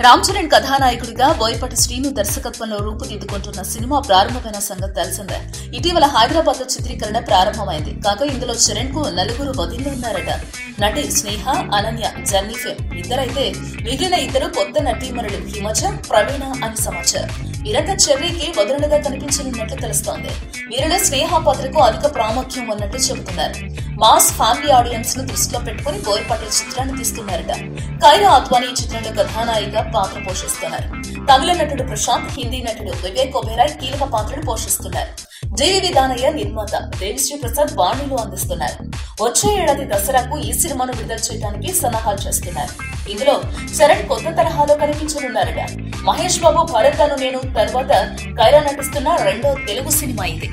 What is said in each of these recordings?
రామ్ చరణ్ కథానాయకుడిగా బోయపాటి శ్రీను దర్శకత్వంలో రూపుదిద్దుకుంటున్న సినిమా ప్రారంభమైన సంగతి తెలిసిందే ఇటీవల హైదరాబాద్ లో చిత్రీకరణ ప్రారంభమైంది కాగా ఇందులో చరణ్ కు నలుగురు వదిలి ఉన్నారట నటి స్నేహ అనన్య జర్నీఫేమ్ ఇద్దరైతే మిగిలిన ఇద్దరు కొత్త నటీమణులు హిమజ ప్రవీణ అని సమాచారం ఇరక చెర్రీకి వదులుగా కనిపించనున్నట్లు తెలుస్తోంది వీరిలో స్నేహ పాత్రకు అధిక ప్రాముఖ్యం ఉన్నట్లు చెబుతున్నారు మాస్ ఫ్యామిలీ ఆడియన్స్ ను దృష్టిలో పెట్టుకుని బోయపాటి చిత్రాన్ని తీస్తున్నారట కైరా ఆత్వాని ఈ చిత్రంలో కథానాయిక పాత్ర పోషిస్తున్నారు తమిళ నటుడు ప్రశాంత్ హిందీ నటుడు వివేక్ ఒబెరాయ్ కీలక పాత్రను పోషిస్తున్నారు డివి దానయ్య నిర్మాత దేవిశ్రీ ప్రసాద్ వాణిలు అందిస్తున్నారు వచ్చే ఏడాది దసరాకు ఈ సినిమాను విడుదల చేయడానికి సన్నాహాలు చేస్తున్నారు ఇందులో చరణ్ కొత్త తరహాలో కనిపించనున్నారట మహేష్ బాబు భరత్ అను నేను తర్వాత కైరా నటిస్తున్న రెండో తెలుగు సినిమా ఇది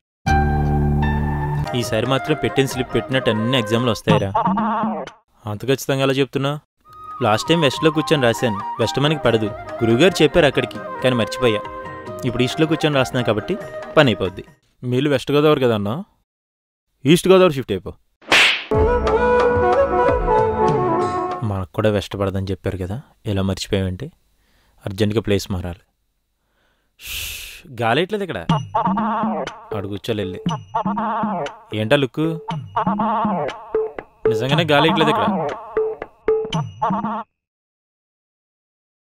ఈసారి మాత్రం పెట్టిన స్లిప్ పెట్టినట్టు అన్ని ఎగ్జామ్లు వస్తాయిరా అంత ఖచ్చితంగా అలా చెప్తున్నా లాస్ట్ టైం వెస్ట్లో కూర్చొని రాశాను వెస్ట్ మనకి పడదు గురువుగారు చెప్పారు అక్కడికి కానీ మర్చిపోయా ఇప్పుడు ఈస్ట్లో కూర్చొని రాస్తున్నాను కాబట్టి పని అయిపోద్ది మీరు వెస్ట్ గోదావరి కదా అన్నా ఈస్ట్ గోదావరి షిఫ్ట్ అయిపో మనకు కూడా వెస్ట్ పడదని చెప్పారు కదా ఇలా మర్చిపోయామంటే అర్జెంటుగా ప్లేస్ మారాలి షష్, గాలేట్లేదు ఇక్కడ అడు కూర్చోలే వెళ్ళి ఏంటా లుక్ నిజంగానే గాలేయట్లేదు ఇక్కడ